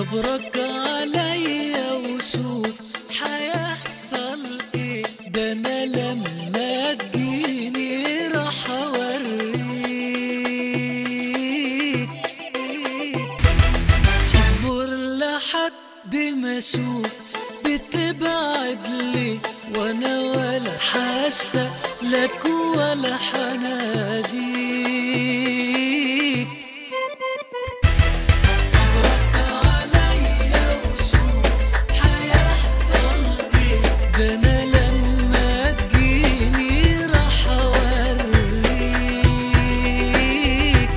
صبرك عليا وشوف حيحصل ايه ده انا لما تجيني راح اوريك هصبر لحد ما اشوف بتبعد ليه وانا ولا حاشتاق لك ولا حناديك صبرك عليا وشوف حيحصل ايه ده انا لما تجيني راح اوريك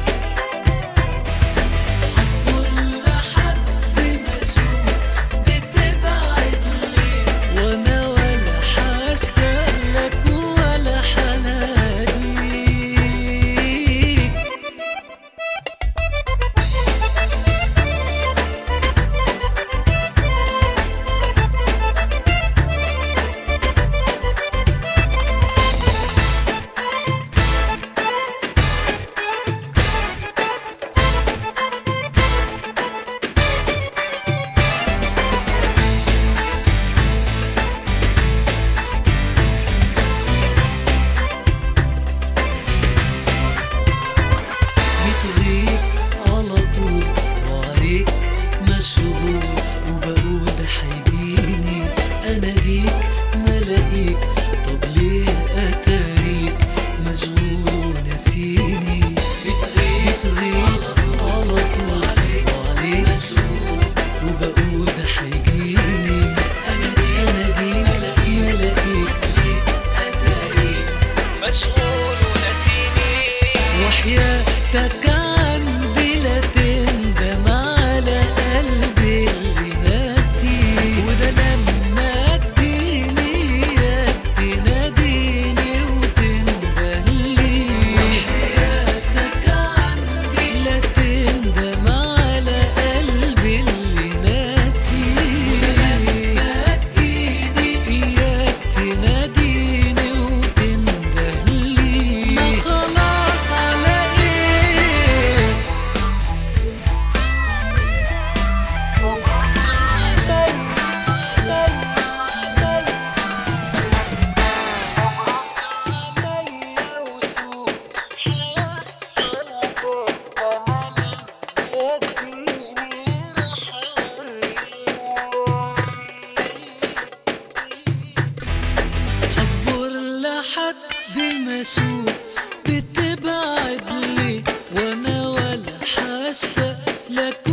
هصبر لحد ما اشوف بتبعد ليه وانا ولا حاشتاق لك ولا حناديك بتغيب على طول وعليك مشغول وبقول ده هيجيني اناديك ملاقيك طب ليه اتاريك مشغول وناسيني بتغيب بتغيب على طول وعليك مشغول وبقول ده هيجيني اناديك اناديك ملاقيك ليه اتاريك مشغول ونسيني وحياتك عندي لا تندم على قلبي اللي ناسي وده لما تجيني ياك تناديني وتندهلي وحياتك عندي لا تندم على قلبي اللي ناسي لما تجيني ياك تناديني وتندهلي ما خلاص على ايه هصبر لحد ما اشوف بتبعد ليه وانا ولا حاشتاق لك